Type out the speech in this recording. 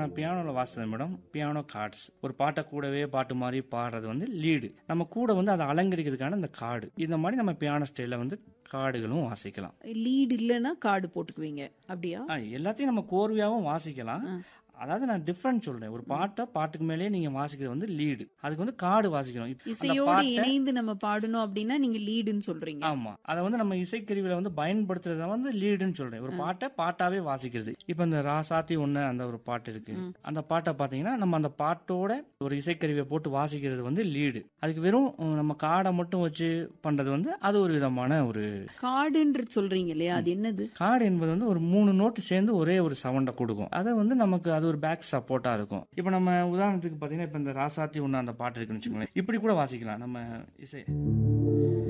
நான் பியானோவில் வாசித்தேன் madam piano cards ஒரு பாட்டை கூடவே பாட்டு மாதிரி பாடுறது வந்து லீடு நம்ம கூட வந்து அதை அலங்கரிக்கிறதுக்கான இந்த கார்டு இந்த மாதிரி நம்ம பியானோ ஸ்டைலில் வந்து கார்டுகளும் வாசிக்கலாம் லீடு இல்லைன்னா கார்டு போட்டுக்குவீங்க அப்படியா ஆ, எல்லாத்தையும் நம்ம கோர்வையாகவும் வாசிக்கலாம் அதாவது நான் டிஃப்ரெண்ட் சொல்றேன் ஒரு பாட்டை பாட்டுக்கு மேலேயே நீங்க வாசிக்கிறது வந்து லீடு அதுக்கு வந்து கார்டு வாசிக்கணும் இப்ப அந்த இசையோடு பாட்டை- இணைந்து நம்ம பாடணும் அப்படின்னா நீங்க லீடுன்னு சொல்றீங்க ஆமா அதை வந்து நம்ம இசைக்கருவியில வந்து பயன்படுத்துறத வந்து லீடுன்னு சொல்றேன் ஒரு பாட்டை பாட்டாவே வாசிக்கிறது இப்ப இந்த ராசாத்தி ஒண்ணு அந்த ஒரு பாட்டு இருக்கு அந்த பாட்டை பாத்தீங்கன்னா நம்ம அந்த பாட்டோட ஒரு இசைக்கருவியை போட்டு வாசிக்கிறது வந்து லீடு அதுக்கு வெறும் உம், நம்ம காடை மட்டும் வச்சு பண்றது வந்து அது ஒரு விதமான ஒரு கார்டுன்ற சொல்றீங்க இல்லையா அது என்னது கார்டு என்பது வந்து ஒரு மூணு நோட்டு சேர்ந்து ஒரே ஒரு சவுண்டை கொடுக்கும் அதை வந்து நமக்கு அது ஒரு பேக் சப்போர்ட்டா இருக்கும் இப்போ நம்ம உதாரணத்துக்கு பாத்தீங்கன்னா இப்ப இந்த ராசாத்தி ஒண்ணு அந்த பாட்டு இருக்குன்னு வச்சுக்கோங்களேன் இப்படி கூட வாசிக்கலாம் நம்ம இசை